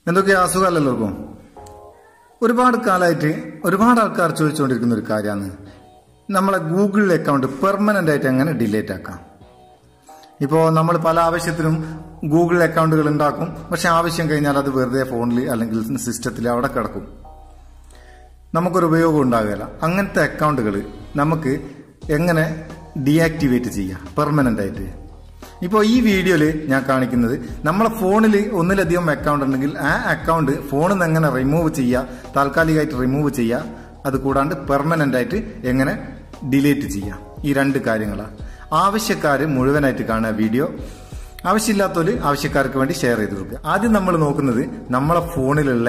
എന്തൊക്കെയാ അസുഖമല്ല എല്ലാവർക്കും ഒരുപാട് കാലമായിട്ട് ഒരുപാട് ആൾക്കാർ ചോദിച്ചുകൊണ്ടിരിക്കുന്ന ഒരു കാര്യമാണ് നമ്മളെ ഗൂഗിൾ അക്കൗണ്ട് പെർമനന്റ് ആയിട്ട് എങ്ങനെ ഡിലേറ്റ് ആക്കാം ഇപ്പോൾ നമ്മൾ പല ആവശ്യത്തിനും ഗൂഗിൾ അക്കൗണ്ടുകൾ ഉണ്ടാക്കും പക്ഷെ ആവശ്യം കഴിഞ്ഞാൽ അത് വെറുതെ ഫോണിൽ അല്ലെങ്കിൽ സിസ്റ്റത്തിൽ അവിടെ കിടക്കും നമുക്കൊരു ഉപയോഗം ഉണ്ടാകില്ല അങ്ങനത്തെ അക്കൗണ്ടുകൾ നമുക്ക് എങ്ങനെ ഡീആക്ടിവേറ്റ് ചെയ്യാം പെർമനന്റ് ആയിട്ട് ഇപ്പോൾ ഈ വീഡിയോയിൽ ഞാൻ കാണിക്കുന്നത് നമ്മളെ ഫോണിൽ ഒന്നിലധികം അക്കൗണ്ട് ഉണ്ടെങ്കിൽ ആ അക്കൗണ്ട് ഫോണിൽ നിന്ന് എങ്ങനെ റിമൂവ് ചെയ്യുക താൽക്കാലികമായിട്ട് റിമൂവ് ചെയ്യുക അത് കൂടാണ്ട് പെർമനന്റ് ആയിട്ട് എങ്ങനെ ഡിലീറ്റ് ചെയ്യാം ഈ രണ്ട് കാര്യങ്ങളാണ് ആവശ്യക്കാർ മുഴുവനായിട്ട് കാണുക വീഡിയോ ആവശ്യമില്ലാത്തവര് ആവശ്യക്കാർക്ക് വേണ്ടി ഷെയർ ചെയ്ത് കൊടുക്കുക ആദ്യം നമ്മൾ നോക്കുന്നത് നമ്മളെ ഫോണിലുള്ള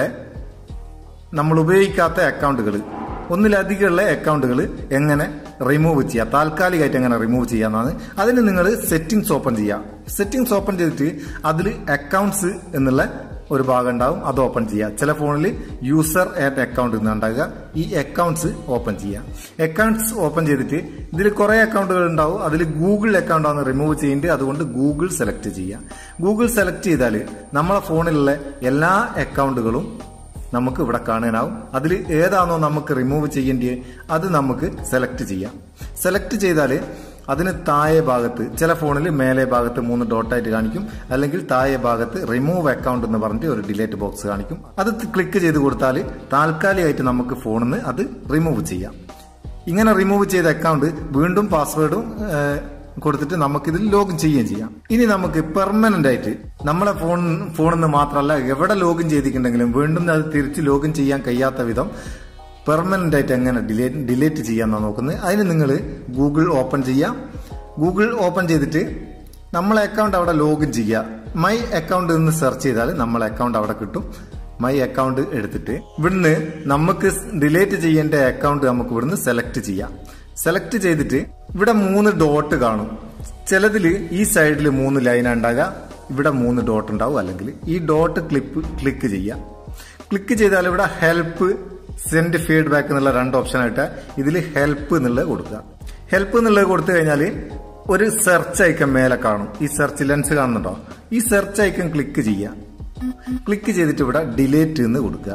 നമ്മൾ ഉപയോഗിക്കാത്ത അക്കൗണ്ടുകൾ ഒന്നിലധികമുള്ള അക്കൗണ്ടുകൾ എങ്ങനെ റിമൂവ് ചെയ്യാം താൽക്കാലികമായിട്ട് എങ്ങനെ റിമൂവ് ചെയ്യാന്നാണ് അതിന് നിങ്ങൾ സെറ്റിംഗ്സ് ഓപ്പൺ ചെയ്യാം സെറ്റിംഗ്സ് ഓപ്പൺ ചെയ്തിട്ട് അതിൽ അക്കൗണ്ട്സ് എന്നുള്ള ഒരു ഭാഗം ഉണ്ടാവും അത് ഓപ്പൺ ചെയ്യുക ചില ഫോണിൽ യൂസർ ആൻഡ് അക്കൗണ്ട് ഉണ്ടാകുക ഈ അക്കൗണ്ട്സ് ഓപ്പൺ ചെയ്യുക അക്കൗണ്ട്സ് ഓപ്പൺ ചെയ്തിട്ട് ഇതിൽ കുറെ അക്കൗണ്ടുകൾ ഉണ്ടാവും അതിൽ ഗൂഗിൾ അക്കൗണ്ട് ആണ് റിമൂവ് ചെയ്യേണ്ടത് അതുകൊണ്ട് ഗൂഗിൾ സെലക്ട് ചെയ്യുക ഗൂഗിൾ സെലക്ട് ചെയ്താൽ നമ്മളെ ഫോണിലുള്ള എല്ലാ അക്കൗണ്ടുകളും നമുക്ക് ഇവിടെ കാണാനാവും അതിൽ ഏതാണോ നമുക്ക് റിമൂവ് ചെയ്യേണ്ടത് അത് നമുക്ക് സെലക്ട് ചെയ്യാം സെലക്ട് ചെയ്താൽ അതിന് താഴെ ഭാഗത്ത് ചില ഫോണിൽ മേലെ ഭാഗത്ത് മൂന്ന് ഡോട്ടായിട്ട് കാണിക്കും അല്ലെങ്കിൽ താഴെ ഭാഗത്ത് റിമൂവ് അക്കൗണ്ട് എന്ന് പറഞ്ഞിട്ട് ഒരു ഡിലേറ്റ് ബോക്സ് കാണിക്കും അത് ക്ലിക്ക് ചെയ്ത് കൊടുത്താൽ താൽക്കാലികമായിട്ട് നമുക്ക് ഫോണിൽ നിന്ന് അത് റിമൂവ് ചെയ്യാം ഇങ്ങനെ റിമൂവ് ചെയ്ത അക്കൗണ്ട് വീണ്ടും പാസ്വേഡും കൊടുത്തിട്ട് നമുക്കിതിൽ ലോഗിൻ ചെയ്യുകയും ചെയ്യാം ഇനി നമുക്ക് പെർമനന്റ് ആയിട്ട് നമ്മളെ ഫോൺ ഫോണിൽ നിന്ന് മാത്രമല്ല എവിടെ ലോഗിൻ ചെയ്തിട്ടുണ്ടെങ്കിലും വീണ്ടും അത് തിരിച്ച് ലോഗിൻ ചെയ്യാൻ കഴിയാത്ത വിധം പെർമനന്റ് ആയിട്ട് എങ്ങനെ ഡിലേറ്റ് ഡിലേറ്റ് ചെയ്യാന്നാണ് നോക്കുന്നത് അതിന് നിങ്ങൾ ഗൂഗിൾ ഓപ്പൺ ചെയ്യാം ഗൂഗിൾ ഓപ്പൺ ചെയ്തിട്ട് നമ്മളെ അക്കൗണ്ട് അവിടെ ലോഗിൻ ചെയ്യുക മൈ അക്കൗണ്ട് എന്ന് സെർച്ച് ചെയ്താൽ നമ്മളെ അക്കൗണ്ട് അവിടെ കിട്ടും മൈ അക്കൗണ്ട് എടുത്തിട്ട് ഇവിടുന്ന് നമുക്ക് ഡിലേറ്റ് ചെയ്യേണ്ട അക്കൗണ്ട് നമുക്ക് ഇവിടുന്ന് സെലക്ട് ചെയ്യാം സെലക്ട് ചെയ്തിട്ട് ഇവിടെ മൂന്ന് ഡോട്ട് കാണും ചിലതിൽ ഈ സൈഡിൽ മൂന്ന് ലൈൻ ഉണ്ടാകുക ഇവിടെ മൂന്ന് ഡോട്ട് ഉണ്ടാവും അല്ലെങ്കിൽ ഈ ഡോട്ട് ക്ലിപ്പ് ക്ലിക്ക് ചെയ്യാം ക്ലിക്ക് ചെയ്താൽ ഇവിടെ ഹെൽപ്പ് സെൻഡ് ഫീഡ്ബാക്ക് എന്നുള്ള രണ്ട് ഓപ്ഷൻ ആയിട്ട് ഇതിൽ ഹെൽപ്പ് എന്നുള്ളത് കൊടുക്കുക ഹെൽപ്പ് എന്നുള്ളത് കൊടുത്തു കഴിഞ്ഞാൽ ഒരു സെർച്ച് ഐക്കൺ മേലെ കാണും ഈ സെർച്ച് ലെൻസ് കാണുന്നുണ്ടോ ഈ സെർച്ച് ഐക്കൺ ക്ലിക്ക് ചെയ്യുക ക്ലിക്ക് ചെയ്തിട്ട് ഇവിടെ ഡിലേറ്റ് എന്ന് കൊടുക്കുക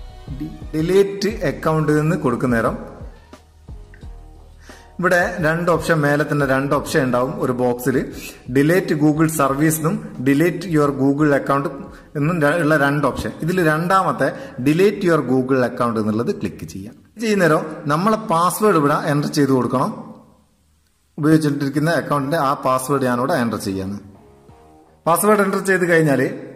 ഡിലേറ്റ് അക്കൗണ്ട് എന്ന് കൊടുക്കുന്ന നേരം ഇവിടെ രണ്ട് ഓപ്ഷൻ മേലെ തന്നെ രണ്ട് ഓപ്ഷൻ ഉണ്ടാവും ഒരു ബോക്സിൽ ഡിലേറ്റ് ഗൂഗിൾ സർവീസിനും ഡിലേറ്റ് യുവർ ഗൂഗിൾ അക്കൗണ്ട് എന്നും ഉള്ള രണ്ട് ഓപ്ഷൻ ഇതിൽ രണ്ടാമത്തെ ഡിലേറ്റ് യുവർ ഗൂഗിൾ അക്കൗണ്ട് എന്നുള്ളത് ക്ലിക്ക് ചെയ്യാം ചെയ്യുന്നേരം നമ്മളെ പാസ്വേഡ് ഇവിടെ എൻ്റർ ചെയ്ത് കൊടുക്കണം ഉപയോഗിച്ചിട്ടിരിക്കുന്ന അക്കൗണ്ടിന്റെ ആ പാസ്വേഡ് ഞാനിവിടെ എൻ്റർ ചെയ്യാന്ന് പാസ്വേഡ് എൻ്റർ ചെയ്ത് കഴിഞ്ഞാൽ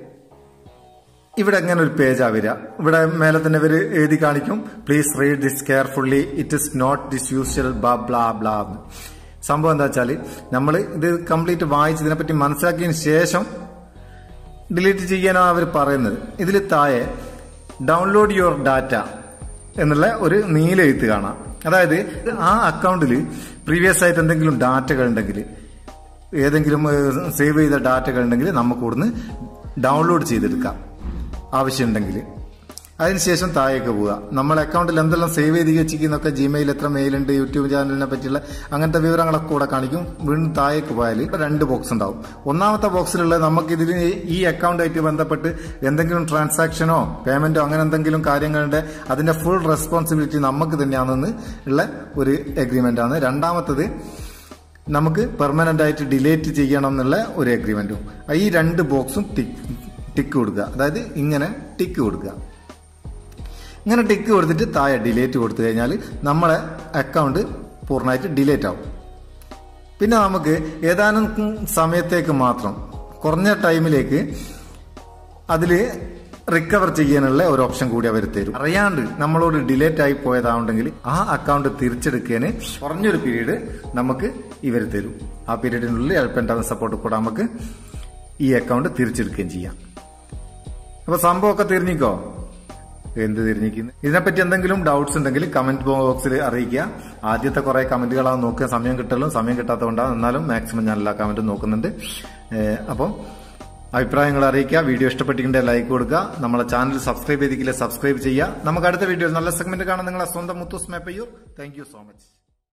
ഇവിടെ എങ്ങനെ ഒരു പേജാ വരിക ഇവിടെ മേലെ തന്നെ ഇവർ എഴുതി കാണിക്കും please read this carefully it is not this usual blah blah blah സംഭവം എന്താ വെച്ചാൽ നമ്മൾ ഇത് കംപ്ലീറ്റ് വായിച്ചതിനെ പറ്റി മനസ്സിലാക്കിയതിന് ശേഷം ഡിലീറ്റ് ചെയ്യാനാണ് അവർ പറയുന്നത് ഇതിൽ താഴെ ഡൗൺലോഡ് യുവർ ഡാറ്റ എന്നുള്ള ഒരു നീല എഴുത്ത് കാണാം അതായത് ആ അക്കൗണ്ടിൽ പ്രീവിയസ് ആയിട്ട് എന്തെങ്കിലും ഡാറ്റകൾ ഉണ്ടെങ്കിൽ ഏതെങ്കിലും സേവ് ചെയ്ത ഡാറ്റകൾ ഉണ്ടെങ്കിൽ നമുക്ക് ഇവിടുന്ന് ഡൗൺലോഡ് ചെയ്തെടുക്കാം ആവശ്യമുണ്ടെങ്കിൽ അതിനുശേഷം താഴേക്ക് പോവുക നമ്മളെ അക്കൗണ്ടിൽ എന്തെല്ലാം സേവ് ചെയ്ത് വെച്ചിരിക്കുന്നൊക്കെ ജിമെയിൽ എത്ര മെയിലുണ്ട് യൂട്യൂബ് ചാനലിനെ പറ്റിയുള്ള അങ്ങനത്തെ വിവരങ്ങളൊക്കെ കൂടെ കാണിക്കും വീണ്ടും താഴേക്ക് പോയാൽ രണ്ട് ബോക്സ് ഉണ്ടാവും ഒന്നാമത്തെ ബോക്സിലുള്ള നമുക്ക് ഇതിൽ ഈ അക്കൗണ്ടായിട്ട് ബന്ധപ്പെട്ട് എന്തെങ്കിലും ട്രാൻസാക്ഷനോ പേയ്മെന്റോ അങ്ങനെ എന്തെങ്കിലും കാര്യങ്ങളുടെ അതിന്റെ ഫുൾ റെസ്പോൺസിബിലിറ്റി നമുക്ക് തന്നെയാണെന്ന് ഉള്ള ഒരു എഗ്രിമെന്റ് ആണ് രണ്ടാമത്തത് നമുക്ക് പെർമനന്റ് ആയിട്ട് ഡിലേറ്റ് ചെയ്യണം എന്നുള്ള ഒരു എഗ്രിമെന്റും ഈ രണ്ട് ബോക്സും ടിക്ക് ടിക്ക് കൊടുക്കുക അതായത് ഇങ്ങനെ ടിക്ക് കൊടുക്കുക ഇങ്ങനെ ടിക്ക് കൊടുത്തിട്ട് താഴെ ഡിലേറ്റ് കൊടുത്തു കഴിഞ്ഞാൽ നമ്മളെ അക്കൗണ്ട് പൂർണ്ണമായിട്ട് ഡിലേറ്റ് ആവും പിന്നെ നമുക്ക് ഏതാനും സമയത്തേക്ക് മാത്രം കുറഞ്ഞ ടൈമിലേക്ക് അതിൽ റിക്കവർ ചെയ്യാനുള്ള ഒരു ഓപ്ഷൻ കൂടി അവർ തരും അറിയാണ്ട് നമ്മളോട് ഡിലേറ്റ് ആയി പോയതാവുണ്ടെങ്കിൽ ആ അക്കൗണ്ട് തിരിച്ചെടുക്കാൻ കുറഞ്ഞൊരു പീരീഡ് നമുക്ക് ഇവർ തരും ആ പീരീഡിനുള്ളിൽ ഹെൽപ്പ് ആൻഡ് സപ്പോർട്ട് കൂടെ നമുക്ക് ഈ അക്കൗണ്ട് തിരിച്ചെടുക്കുകയും ചെയ്യാം അപ്പൊ സംഭവമൊക്കെ തിരിഞ്ഞിക്കോ എന്ത് തിരിഞ്ഞിരിക്കുന്നു ഇതിനെപ്പറ്റി എന്തെങ്കിലും ഡൗട്ട്സ് ഉണ്ടെങ്കിൽ കമന്റ് ബോക്സിൽ അറിയിക്കുക ആദ്യത്തെ കുറെ കമന്റുകളാണ് നോക്കുക സമയം കിട്ടലും സമയം കിട്ടാത്തതുകൊണ്ടാണ് എന്നാലും മാക്സിമം ഞാൻ എല്ലാ കമന്റും നോക്കുന്നുണ്ട് അപ്പം അഭിപ്രായങ്ങൾ അറിയിക്കുക വീഡിയോ ഇഷ്ടപ്പെട്ടിട്ടുണ്ടെങ്കിൽ ലൈക്ക് കൊടുക്കുക നമ്മളെ ചാനൽ സബ്സ്ക്രൈബ് ചെയ്തിട്ടില്ല സബ്സ്ക്രൈബ് ചെയ്യുക നമുക്ക് അടുത്ത വീഡിയോ നല്ല സെഗ്മെന്റ് കാണാൻ നിങ്ങളെ സ്വന്തം Muthoos Meppayyur thank you so much